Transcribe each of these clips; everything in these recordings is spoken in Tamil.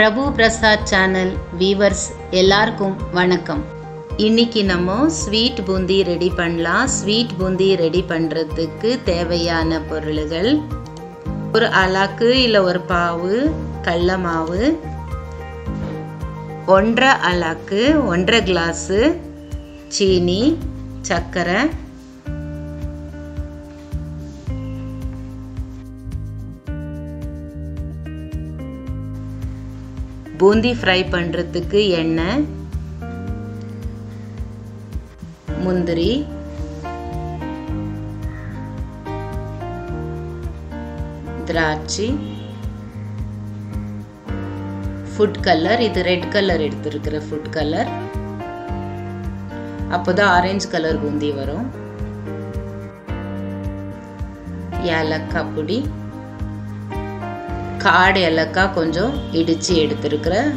பிரபு பிரசாத் சேனல் வீவர்ஸ் எல்லாருக்கும் வணக்கம் இன்னைக்கு நம்ம ஸ்வீட் பூந்தி ரெடி பண்ணலாம் ஸ்வீட் பூந்தி ரெடி பண்ணுறதுக்கு தேவையான பொருள்கள் ஒரு அலாக்கு இல்லை ஒரு பாவு கடல மாவு ஒன்றரை அலாக்கு ஒன்றரை கிளாஸு சீனி சர்க்கரை பூந்தி ஃப்ரை பண்ணுறதுக்கு எண்ணெய் முந்திரி திராட்சை ஃபுட் கலர் இது ரெட் கலர் எடுத்துருக்கிற ஃபுட் கலர் அப்போதான் ஆரஞ்சு கலர் பூந்தி வரும் ஏலக்காய் பொடி காடு ஏலக்காய் கொஞ்சம் இடித்து எடுத்துருக்குறேன்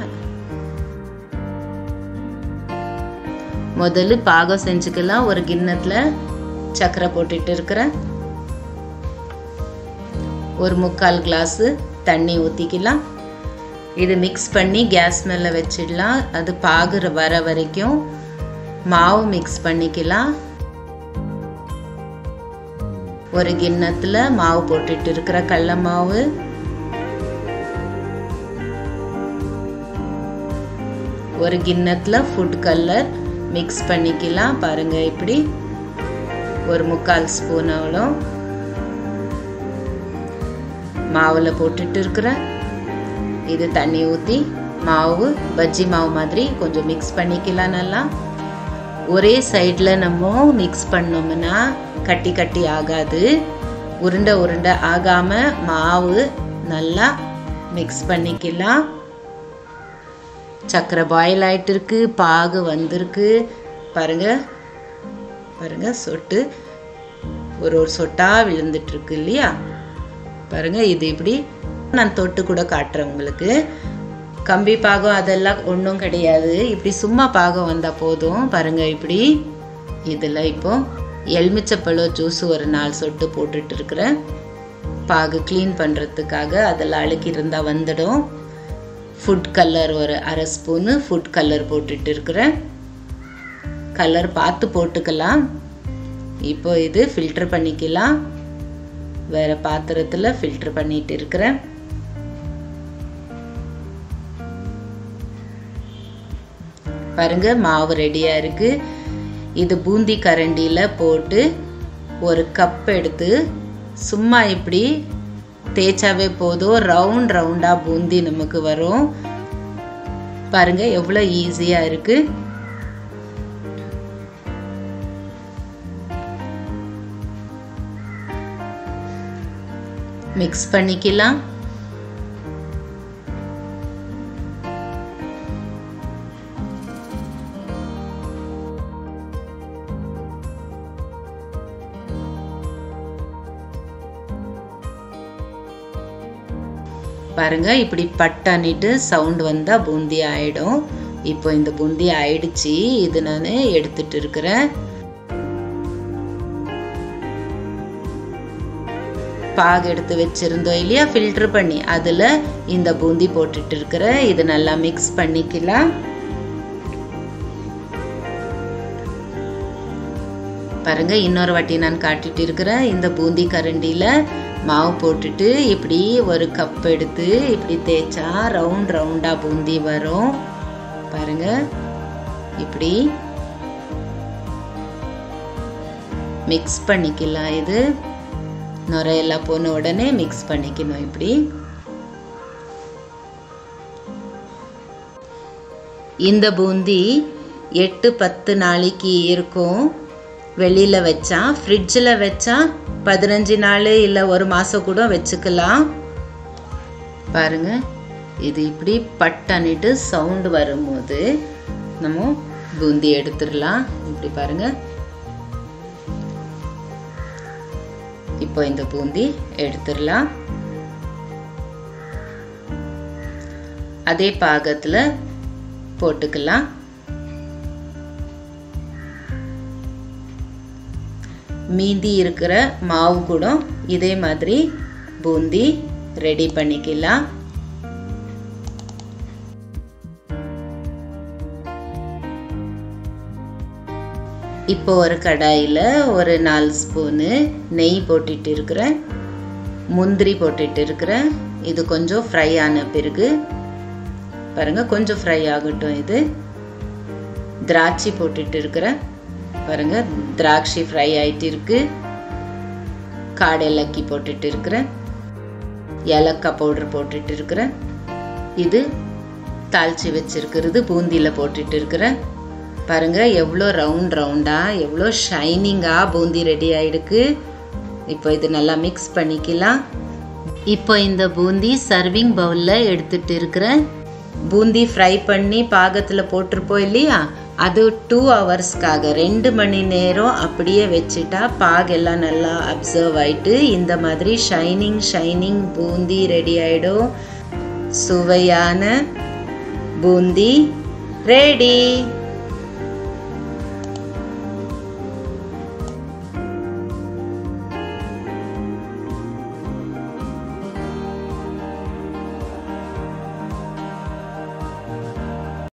முதல்ல பாகம் செஞ்சுக்கலாம் ஒரு கிண்ணத்தில் சர்க்கரை போட்டுட்டு இருக்கிறேன் ஒரு முக்கால் கிளாஸு தண்ணி ஊற்றிக்கலாம் இது மிக்ஸ் பண்ணி கேஸ் மேலே வச்சிடலாம் அது பாகு வர வரைக்கும் மாவு மிக்ஸ் பண்ணிக்கலாம் ஒரு கிண்ணத்தில் மாவு போட்டுட்டு இருக்கிற கடல மாவு ஒரு கிண்ணத்தில் ஃபுட் கலர் மிக்ஸ் பண்ணிக்கலாம் பாருங்கள் இப்படி ஒரு முக்கால் ஸ்பூன் அவ்வளோ மாவில் போட்டுட்டு இருக்கிறேன் இது தண்ணி ஊற்றி மாவு பஜ்ஜி மாவு மாதிரி கொஞ்சம் மிக்ஸ் பண்ணிக்கலாம் நல்லா ஒரே சைடில் நம்ம மிக்ஸ் பண்ணோம்னா கட்டி கட்டி ஆகாது உருண்டை உருண்டை ஆகாமல் மாவு நல்லா மிக்ஸ் பண்ணிக்கலாம் சர்க்கரை பாயில் ஆகிட்டு இருக்கு பாகு வந்திருக்கு பாருங்க பாருங்க சொட்டு ஒரு ஒரு சொட்டாக விழுந்துட்டுருக்கு இல்லையா பாருங்க இது இப்படி நான் தொட்டு கூட காட்டுறேன் உங்களுக்கு கம்பி பாகம் அதெல்லாம் ஒன்றும் கிடையாது இப்படி சும்மா பாகம் வந்தால் போதும் பாருங்க இப்படி இதில் இப்போ எலுமிச்சப்பழம் ஜூஸ் ஒரு நாலு சொட்டு போட்டுட்டு இருக்கிறேன் பாகு க்ளீன் பண்ணுறதுக்காக அதில் அழுக்கி இருந்தால் வந்துடும் ஃபுட் கலர் ஒரு அரை ஸ்பூனு ஃபுட் கலர் போட்டுட்டு இருக்கிறேன் கலர் பார்த்து போட்டுக்கலாம் இப்போ இது ஃபில்டர் பண்ணிக்கலாம் வேறு பாத்திரத்தில் ஃபில்டர் பண்ணிட்டு இருக்கிறேன் பாருங்க மாவு ரெடியாக இருக்குது இது பூந்தி கரண்டியில் போட்டு ஒரு கப் எடுத்து சும்மா இப்படி தேய்ச்சாவே போதும் ரவுண்ட் ரவுண்டாக பூந்தி நமக்கு வரும் பாருங்க எவ்வளோ ஈஸியாக இருக்கு மிக்ஸ் பண்ணிக்கலாம் பாருங்க இப்படி பட்டானிட்டு சவுண்ட் வந்தால் பூந்தி ஆயிடும் இப்போ இந்த பூந்தி ஆயிடுச்சு இது நான் எடுத்துட்டு இருக்கிறேன் பாகு எடுத்து வச்சிருந்தோம் இல்லையா ஃபில்டர் பண்ணி அதில் இந்த பூந்தி போட்டுட்டு இருக்கிறேன் இது நல்லா மிக்ஸ் பண்ணிக்கலாம் பாருங்க இன்னொரு வாட்டி நான் காட்டிட்டு இருக்கிறேன் இந்த பூந்தி கரண்டியில் மாவு போட்டுட்டு இப்படி ஒரு கப் எடுத்து இப்படி தேய்ச்சா ரவுண்ட் ரவுண்டாக பூந்தி வரும் பாருங்க இப்படி மிக்ஸ் பண்ணிக்கலாம் இது நுரையெல்லாம் போன உடனே மிக்ஸ் பண்ணிக்கணும் இப்படி இந்த பூந்தி எட்டு பத்து நாளைக்கு இருக்கும் வெளியில் வச்சா ஃப்ரிட்ஜில் வச்சா பதினஞ்சு நாள் இல்லை ஒரு மாதம் கூட வச்சுக்கலாம் பாருங்க இது இப்படி பட்டனிட்டு சவுண்டு வரும்போது நம்ம பூந்தி எடுத்துடலாம் இப்படி பாருங்க இப்போ இந்த பூந்தி எடுத்துடலாம் அதே பாகத்தில் போட்டுக்கலாம் மீதி இருக்கிற மாவு கூட இதே மாதிரி பூந்தி ரெடி பண்ணிக்கலாம் இப்போ ஒரு கடாயில் ஒரு நாலு ஸ்பூனு நெய் போட்டுட்டு இருக்கிறேன் முந்திரி போட்டுட்டு இருக்கிறேன் இது கொஞ்சம் ஃப்ரை ஆன பிறகு பாருங்கள் கொஞ்சம் ஃப்ரை ஆகட்டும் இது திராட்சை போட்டுட்டு இருக்கிறேன் பாருங்கள் திராட்சை ஃப்ரை ஆகிட்டு இருக்கு காடேலக்கி போட்டுட்டு இருக்கிறேன் ஏலக்காய் பவுடர் போட்டுட்டு இருக்கிறேன் இது தாளித்து வச்சிருக்கிறது பூந்தியில் போட்டுட்டு இருக்கிறேன் பாருங்க எவ்வளோ ரவுண்ட் ரவுண்டாக எவ்வளோ ஷைனிங்காக பூந்தி ரெடி ஆகிடுக்கு இப்போ இது நல்லா மிக்ஸ் பண்ணிக்கலாம் இப்போ இந்த பூந்தி சர்விங் பவுலில் எடுத்துட்டு இருக்கிறேன் பூந்தி ஃப்ரை பண்ணி பாகத்தில் போட்டிருப்போம் இல்லையா அது டூ ஹவர்ஸ்க்காக ரெண்டு மணி நேரம் அப்படியே வச்சுட்டா பாகெல்லாம் நல்லா அப்சர்வ் ஆயிட்டு இந்த மாதிரி ஷைனிங் ஷைனிங் பூந்தி ரெடி ஆகிடும் சுவையான பூந்தி ரெடி